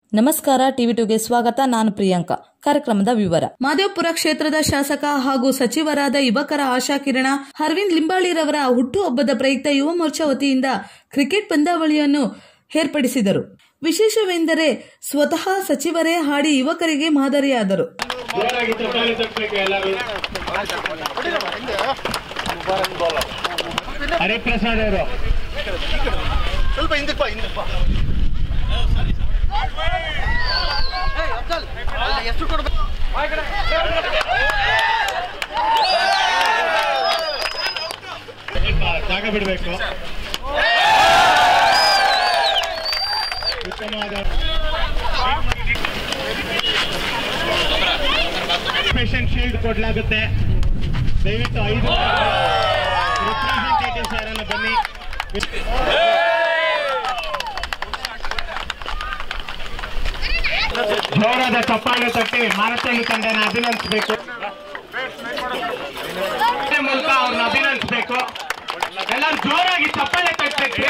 ನಮಸ್ಕಾರ ಟಿವಿ ಟುಗೆ ಸ್ವಾಗತ ನಾನು ಪ್ರಿಯಾಂಕಾ ಕಾರ್ಯಕ್ರಮದ ವಿವರ ಮಾದೇವಪುರ ಕ್ಷೇತ್ರದ ಶಾಸಕ ಹಾಗೂ ಸಚಿವರಾದ ಯುವಕರ ಆಶಾಕಿರಣ ಅರವಿಂದ್ ಲಿಂಬಾಳಿರವರ ಹುಟ್ಟುಹಬ್ಬದ ಪ್ರಯುಕ್ತ ಯುವ ಮೋರ್ಚಾ ವತಿಯಿಂದ ಕ್ರಿಕೆಟ್ ಪಂದ್ಯಾವಳಿಯನ್ನು ಏರ್ಪಡಿಸಿದರು ವಿಶೇಷವೆಂದರೆ ಸ್ವತಃ ಸಚಿವರೇ ಹಾಡಿ ಯುವಕರಿಗೆ ಮಾದರಿಯಾದರು ಜೋರಾಗಿ ಚಪ್ಪಾಳೆ ತಟ್ಟಬೇಕು ಎಲ್ಲರೂ ಹರಿಪ್ರಸಾದ್ ಅವರು ಸ್ವಲ್ಪ ಹಿಂದಕ್ಕೆ ಬಾ ಹಿಂದಕ್ಕೆ ಬಾ ಎಷ್ಟು ಕೊಡ್ಬೇಕು ಸ್ವಲ್ಪ ಜಾಗ ಬಿಡಬೇಕು ಉತ್ತಮವಾದ ಪೇಷಂಟ್ ಶೀಲ್ಡ್ ಕೊಡಲಾಗುತ್ತೆ ದಯವಿಟ್ಟು ಐದು ರಿಪ್ರೆಸೆಂಟೇಟಿವ್ಸ್ ಯಾರನ್ನ ಬನ್ನಿ ಜೋರಾದ ಚಪ್ಪಾಳೆ ತಟ್ಟಿ ಮಾರತಳ್ಳಿ ತಂಡನ ಅಭಿನಂದಿಸಬೇಕು ಮೂಲಕ ಅವ್ರನ್ನ ಅಭಿನಂದಿಸಬೇಕು ಎಲ್ಲರೂ ಜೋರಾಗಿ ಚಪ್ಪಾಳೆ ತಟ್ಟಬೇಕು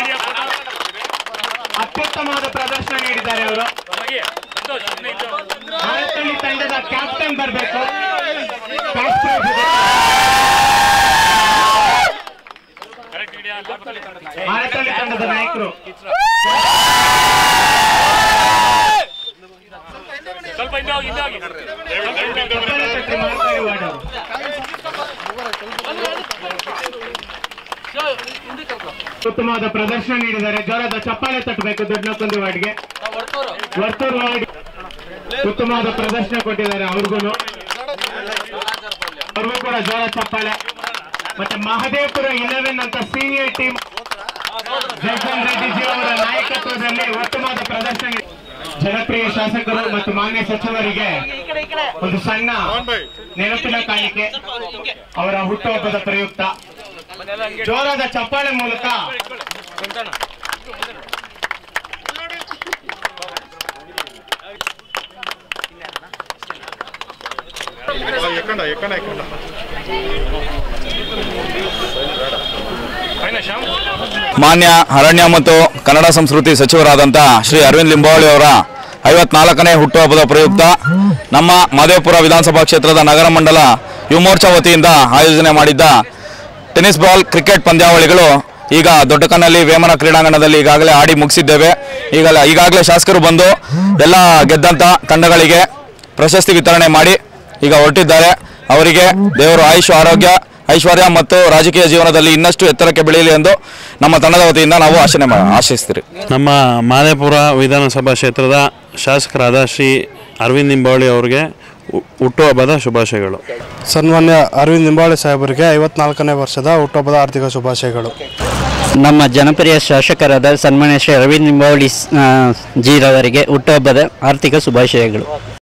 ಅತ್ಯುತ್ತಮವಾದ ಪ್ರದರ್ಶನ ನೀಡಿದ್ದಾರೆ ಅವರು ಮಾರತಳ್ಳಿ ತಂಡದ ಕ್ಯಾಪ್ಟನ್ ಬರಬೇಕು ಮಾರತಳ್ಳಿ ತಂಡದ ನಾಯಕರು ಸ್ವಲ್ಪ ಹಿಂದೆ ಹೋಗಿ ಹಿಂದೆ ಹೋಗಿ ಚಪ್ಪಾಳೆ ತಟ್ಟಿ ಮಾರತಳ್ಳಿ ವಾರ್ಡ್ ಅವರು. ಉತ್ತಮವಾದ ಪ್ರದರ್ಶನ ನೀಡಿದ್ದಾರೆ ಜೋರಾದ ಚಪ್ಪಾಳೆ ತಟ್ಟಬೇಕು ದೊಡ್ಡನಕೊಂದು ವಾರ್ಡ್ಗೆ ವರ್ತೂರು ವಾರ್ಡ್ ಉತ್ತಮವಾದ ಪ್ರದರ್ಶನ ಕೊಟ್ಟಿದ್ದಾರೆ ಅವ್ರಿಗೂ ಅವ್ರಿಗೂ ಕೂಡ ಜೋರ ಚಪ್ಪಾಳೆ ಮತ್ತೆ ಮಹದೇವಪುರ ಇಲೆವೆನ್ ಅಂತ ಸೀನಿಯರ್ ಟೀಮ್ ಜಗನ್ ರೆಡ್ಡಿಜಿ ಅವರ ನಾಯಕತ್ವದಲ್ಲಿ ಉತ್ತಮವಾದ ಪ್ರದರ್ಶನ ನೀಡಿ- ಜನಪ್ರಿಯ ಶಾಸಕರು ಮತ್ತು ಮಾನ್ಯ ಸಚಿವರಿಗೆ ಒಂದು ಸಣ್ಣ ನೆನಪಿನ ಕಾಣಿಕೆ ಅವರ ಹುಟ್ಟುಹಬ್ಬದ ಪ್ರಯುಕ್ತ ಜೋರಾದ ಚಪ್ಪಾಳೆ ಮೂಲಕ ಎಕ್ಕಂಡ ಎಕ್ಕಂಡ ಎಕ್ಕಂಡ ಫೈನಲ್ ಶ್ಯಾಮ್ ಮಾನ್ಯ ಅರಣ್ಯ ಮತ್ತು ಕನ್ನಡ ಸಂಸ್ಕೃತಿ ಸಚಿವರಾದಂಥ ಶ್ರೀ ಅರವಿಂದ್ ಲಿಂಬಾವಳಿ ಅವರ ಐವತ್ನಾಲ್ಕನೇ ಹುಟ್ಟುಹಬ್ಬದ ಪ್ರಯುಕ್ತ ನಮ್ಮ ಮಾದೇವಪುರ ವಿಧಾನಸಭಾ ಕ್ಷೇತ್ರದ ನಗರ ಮಂಡಲ ಯುವ ಮೋರ್ಚಾ ವತಿಯಿಂದ ಆಯೋಜನೆ ಮಾಡಿದ್ದ ಟೆನ್ನಿಸ್ ಬಾಲ್ ಕ್ರಿಕೆಟ್ ಪಂದ್ಯಾವಳಿಗಳು ಈಗ ದೊಡ್ಡಕನ್ನಲ್ಲಿ ವೇಮನ ಕ್ರೀಡಾಂಗಣದಲ್ಲಿ ಈಗಾಗಲೇ ಆಡಿ ಮುಗಿಸಿದ್ದೇವೆ ಈಗಲೇ ಈಗಾಗಲೇ ಶಾಸಕರು ಬಂದು ಎಲ್ಲ ಗೆದ್ದಂಥ ತಂಡಗಳಿಗೆ ಪ್ರಶಸ್ತಿ ವಿತರಣೆ ಮಾಡಿ ಈಗ ಹೊರಟಿದ್ದಾರೆ ಅವರಿಗೆ ದೇವರು ಆಯುಷ್ ಆರೋಗ್ಯ ಐಶ್ವರ್ಯ ಮತ್ತು ರಾಜಕೀಯ ಜೀವನದಲ್ಲಿ ಇನ್ನಷ್ಟು ಎತ್ತರಕ್ಕೆ ಬೆಳೆಯಲಿ ಎಂದು ನಮ್ಮ ತಂಡದ ವತಿಯಿಂದ ನಾವು ಆಶನೆ ಮಾ- ಆಶಿಸ್ತೀರಿ ನಮ್ಮ ಮಾದೇಪುರ ವಿಧಾನಸಭಾ ಕ್ಷೇತ್ರದ ಶಾಸಕರಾದ ಶ್ರೀ ಅರವಿಂದ್ ನಿಂಬಾವಳಿ ಅವರಿಗೆ ಹು- ಹುಟ್ಟುಹಬ್ಬದ ಶುಭಾಶಯಗಳು ಸನ್ಮಾನ್ಯ ಅರವಿಂದ್ ನಿಂಬಾವಳಿ ಸಾಹೇಬರಿಗೆ ಐವತ್ನಾಲ್ಕನೇ ವರ್ಷದ ಹುಟ್ಟುಹಬ್ಬದ ಆರ್ಥಿಕ ಶುಭಾಶಯಗಳು ನಮ್ಮ ಜನಪ್ರಿಯ ಶಾಸಕರಾದ ಸನ್ಮಾನ್ಯ ಶ್ರೀ ಅರವಿಂದ್ ನಿಂಬಾವಳಿ ಆ, ಜೀರವರಿಗೆ ಹುಟ್ಟುಹಬ್ಬದ ಆರ್ಥಿಕ ಶುಭಾಶಯಗಳು